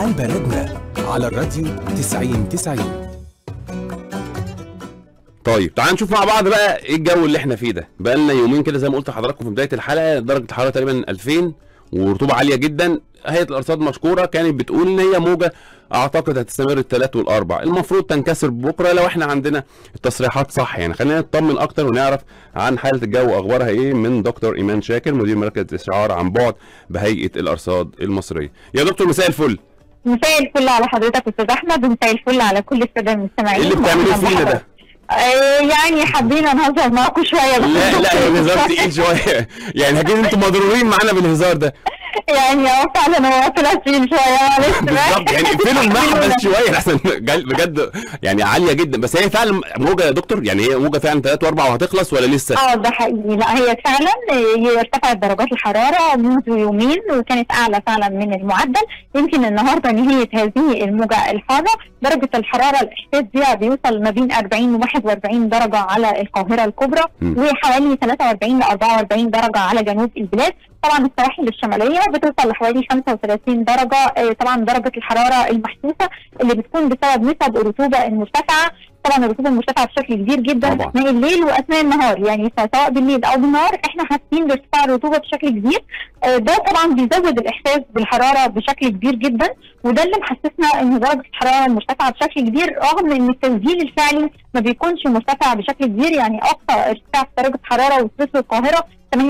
حال بلدنا على الراديو 90 90 طيب تعال نشوف مع بعض بقى ايه الجو اللي احنا فيه ده بقى لنا يومين كده زي ما قلت لحضراتكم في بدايه الحلقه درجه الحراره تقريبا 2000 ورطوبه عاليه جدا هيئه الارصاد مشكوره كانت بتقول ان هي موجه اعتقد هتستمر الثلاث والاربع المفروض تنكسر بكره لو احنا عندنا التصريحات صح يعني خلينا نطمن اكتر ونعرف عن حاله الجو واخبارها ايه من دكتور ايمان شاكر مدير مركز الاستشعار عن بعد بهيئه الارصاد المصريه يا دكتور مساء الفل مساء الفل على حضرتك استاذ احمد ومساء الفل على كل الساده المستمعين ايه اللي بتعملوه فينا ده آه يعني حبينا نهزر معاكم شويه بس لا لا الهزار تقيل شويه يعني اكيد انتوا مضرورين معانا بالهزار ده يعني اه فعلا هو طلع تقيل شويه معلش بالظبط يعني اقفلوا المحبس شويه احسن جل- بجد يعني عاليه جدا بس هي فعلا موجه يا دكتور يعني هي موجه فعلا 3 و4 وهتخلص ولا لسه؟ اه ده حقيقي لا هي فعلا هي ارتفعت درجات الحراره منذ يومين وكانت اعلى فعلا من المعدل يمكن النهارده نهايه هذه الموجه الحاره درجه الحراره الاحساس بها بيوصل ما بين 40 و 41 درجه على القاهره الكبرى م. وحوالي 43 ل 44 درجه على جنوب البلاد طبعا السواحل الشماليه بتوصل لحوالي 35 درجه آه، طبعا درجه الحراره المحسوسه اللي بتكون بسبب نسب الرطوبه المرتفعه طبعا الرطوبه المرتفعه بشكل كبير جدا طبعا. اثناء الليل واثناء النهار يعني سواء بالليل او بالنهار احنا حاسين بارتفاع الرطوبه بشكل كبير آه، ده طبعا بيزود الاحساس بالحراره بشكل كبير جدا وده اللي محسسنا ان درجه الحراره المرتفعه بشكل كبير رغم ان التسجيل الفعلي ما بيكونش مرتفع بشكل كبير يعني اقصى ارتفاع في درجه حراره وصلت له القاهره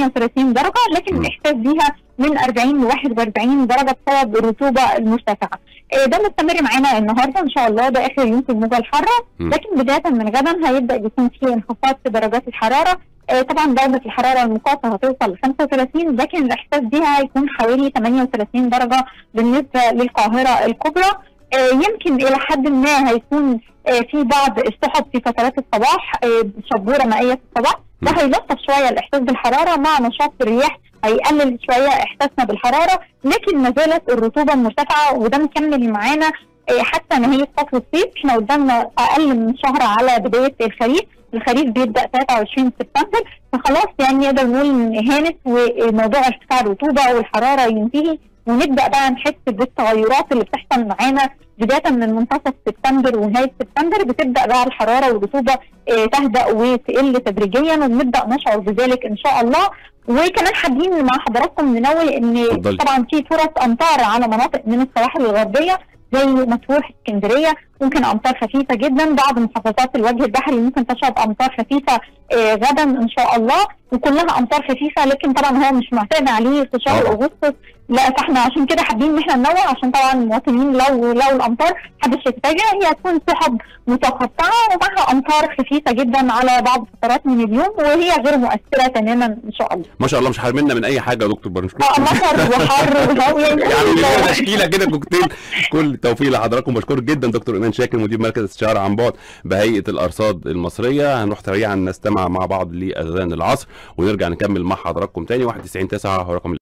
38 درجه لكن م. الاحساس بيها من 40 ل 41 درجه بسبب الرطوبه المرتفعه. آه، ده مستمر معانا النهارده ان شاء الله ده اخر يوم في الموجه الحاره م. لكن بدايه من غدا هيبدا يكون في انخفاض في درجات الحراره آه، طبعا درجه الحراره المقاسه هتوصل ل 35 لكن الاحساس بيها هيكون حوالي 38 درجه بالنسبه للقاهره الكبرى آه، يمكن الى حد ما هيكون آه، في بعض السحب في فترات الصباح آه، شبوره مائيه في الصباح ده هيلطف شويه الاحساس بالحراره مع نشاط الرياح هيقلل شويه احساسنا بالحراره لكن ما زالت الرطوبه مرتفعه وده مكمل معانا آه، حتى نهايه فصل الصيف احنا قدامنا اقل من شهر على بدايه الخريف الخريف بيبدا 23 سبتمبر فخلاص يعني نقدر نقول ان هانت وموضوع ارتفاع الرطوبه والحراره ينتهي ونبدا بقى نحس بالتغيرات اللي بتحصل معانا بدايه من منتصف سبتمبر ونهايه سبتمبر بتبدا بقى الحراره والرطوبه آه، تهدأ وتقل تدريجيا وبنبدا نشعر بذلك ان شاء الله وكمان حابين مع حضراتكم ننوه ان اتفضلي. طبعا في فرص امطار على مناطق من السواحل الغربيه زي مطروح اسكندريه ممكن امطار خفيفه جدا بعض محافظات الوجه البحري ممكن تشهد امطار خفيفه آه، غدا ان شاء الله وكلها امطار خفيفه لكن طبعا هو مش معتاد عليه في شهر طبعا. اغسطس لا فاحنا عشان كده حابين ان احنا ننوه عشان طبعا المواطنين لو لو الامطار محدش يتفاجئ هي هتكون سحب متقطعه ومعها امطار خفيفه جدا على بعض فترات من اليوم وهي غير مؤثره تماما ان شاء الله. ما شاء الله مش حارمنا من اي حاجه يا دكتور بنشكرك اه مطر وحر وجو يعني يعني لنا تشكيله كده كوكتيل كل التوفيق لحضراتكم بشكرك جدا دكتور ايمان شاكر مدير مركز استشاره عن بعد بهيئه الارصاد المصريه هنروح سريعا نستمع مع بعض لاذان العصر ونرجع نكمل مع حضراتكم تاني 91 9 هو رقم